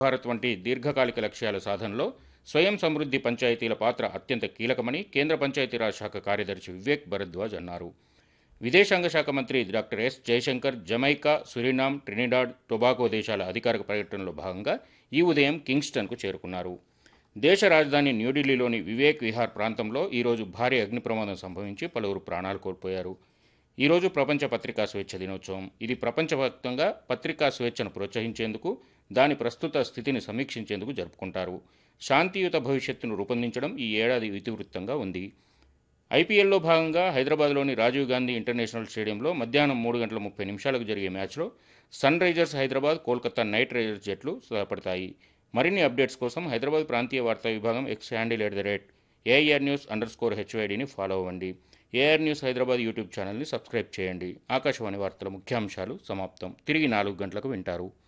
భారత్ వంటి దీర్ఘకాలిక లక్ష్యాల సాధనలో స్వయం సమృద్ధి పంచాయతీల పాత్ర అత్యంత కీలకమని కేంద్ర పంచాయతీరాజ్ శాఖ కార్యదర్శి వివేక్ భరద్వాజ్ అన్నారు విదేశాంగ శాఖ మంత్రి doctor S Jaishankar Jamaica Suriname Trinidad Tobago దేశాల అధికారిక పర్యటనలో భాగంగా ఈ ఉదయం కింగ్స్టన్కు చేరుకున్నారు దేశ రాజధాని న్యూఢిల్లీలోని వివేక్ విహార్ ప్రాంతంలో ఈరోజు భారీ అగ్ని ప్రమాదం సంభవించి పలువురు ప్రాణాలు కోల్పోయారు ఈరోజు ప్రపంచ పత్రికా స్వేచ్ఛ దినోత్సవం ఇది ప్రపంచవ్యాప్తంగా పత్రికా స్వేచ్ఛను ప్రోత్సహించేందుకు దాని ప్రస్తుత స్థితిని సమీక్షించేందుకు జరుపుకుంటారు శాంతియుత భవిష్యత్తును రూపొందించడం ఈ ఏడాది ఇతివృత్తంగా ఉంది ఐపీఎల్లో భాగంగా హైదరాబాద్లోని రాజీవ్ గాంధీ ఇంటర్నేషనల్ స్టేడియంలో మధ్యాహ్నం మూడు గంటల ముప్పై నిమిషాలకు జరిగే మ్యాచ్లో Sunrisers Hyderabad Kolkata knight riders జట్లు తలపడతాయి మరిన్ని అప్డేట్స్ కోసం హైదరాబాద్ ప్రాంతీయ వార్తా విభాగం X handle at the rate AIR news underscore హెచ్వైడిని ఫాలో అవ్వండి ఏఆర్ న్యూస్ హైదరాబాద్ యూట్యూబ్ ఛానల్ని సబ్స్క్రైబ్ చేయండి ఆకాశవాణి వార్తల ముఖ్యాంశాలు సమాప్తం తిరిగి నాలుగు గంటలకు వింటారు